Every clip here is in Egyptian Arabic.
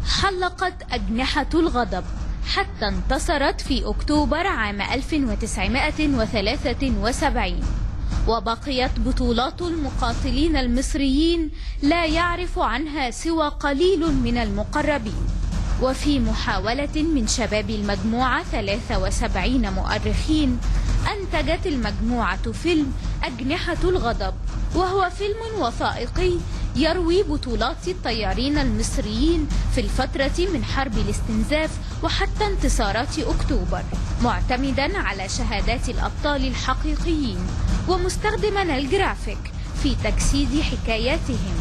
حلقت أجنحة الغضب حتى انتصرت في أكتوبر عام 1973 وبقيت بطولات المقاتلين المصريين لا يعرف عنها سوى قليل من المقربين وفي محاولة من شباب المجموعة 73 مؤرخين أنتجت المجموعة فيلم أجنحة الغضب وهو فيلم وثائقي يروي بطولات الطيارين المصريين في الفترة من حرب الاستنزاف وحتى انتصارات أكتوبر معتمدا على شهادات الأبطال الحقيقيين ومستخدما الجرافيك في تجسيد حكاياتهم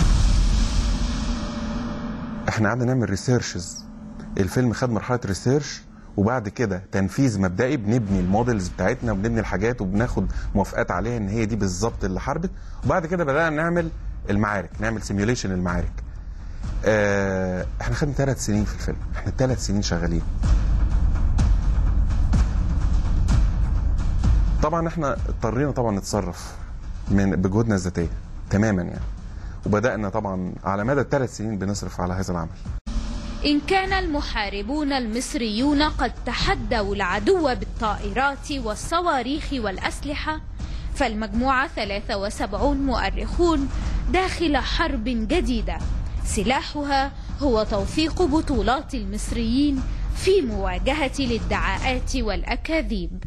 احنا قعدنا نعمل ريسيرشز الفيلم خد مرحله ريسيرش وبعد كده تنفيذ مبدئي بنبني المودلز بتاعتنا وبنبني الحاجات وبناخد موافقات عليها ان هي دي بالظبط اللي حاربت وبعد كده بدانا نعمل المعارك نعمل سيميوليشن المعارك اه احنا خدنا ثلاث سنين في الفيلم احنا ثلاث سنين شغالين طبعا احنا اضطرينا طبعا نتصرف من بجهودنا الذاتيه تماما يعني وبدانا طبعا على مدى الثلاث سنين بنصرف على هذا العمل إن كان المحاربون المصريون قد تحدوا العدو بالطائرات والصواريخ والأسلحة فالمجموعة 73 مؤرخون داخل حرب جديدة سلاحها هو توثيق بطولات المصريين في مواجهة الادعاءات والأكاذيب